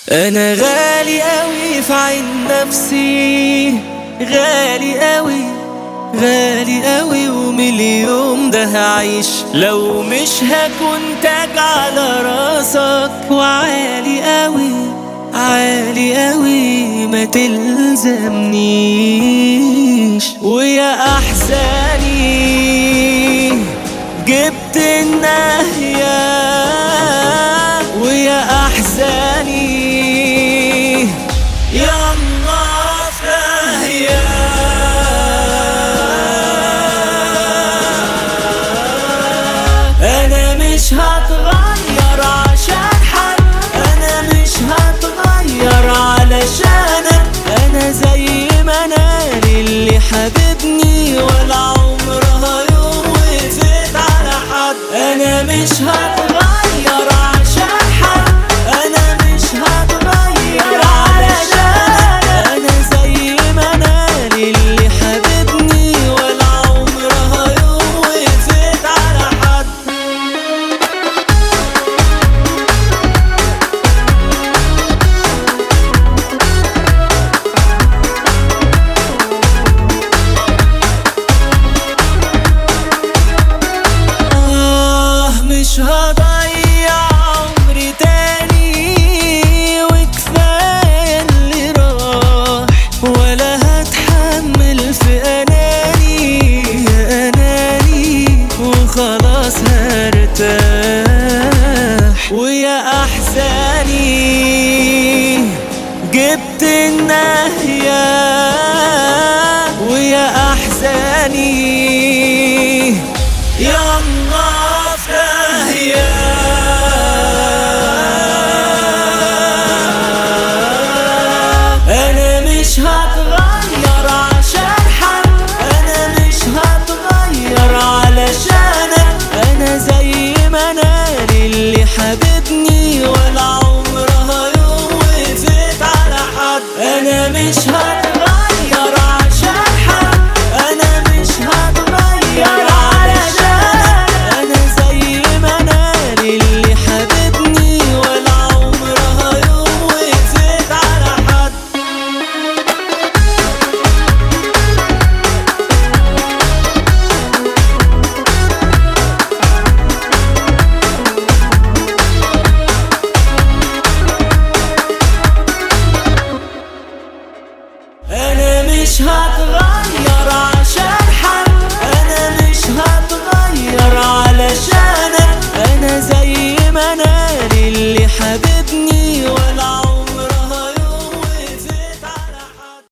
انا غالي قوي في عين نفسي غالي قوي غالي قوي ومليون ده هعيش لو مش هكون تاج على راسك وعالي قوي عالي قوي ما تلزمنيش ويا احزاني جبت النهيه ويا احزاني يا الله فهيا انا مش هتغير عشان حد انا مش هتغير علشانك انا زي ما انا اللي حبيبني ولا عمرها يوم وقفت على حد انا مش هتغير عشان حد انا مش هتغير علشانك انا زي ما انا اللي حبيبني ولا عمرها يوم وقفت على حد آه مش هضيع عمري تاني وكفاية اللي راح ولا هتحمل في أناني يا أناني وخلاص هرتاح ويا أحزاني جبت النهيه ويا احزاني يا الله فهيا انا مش هتغير عشان حد انا مش هتغير علشانك انا زي ما انا اللي حبيبني ولا عمرها يوم وقفت على حد انا مش هتغير عشان حد انا مش هتغير علشانك انا زي ما انا اللي حبيبني ولا عمرها يوم وقفت على حد انا مش هتغير عشان حد انا مش هتغير علشانك انا زي ما انا اللي حبيبي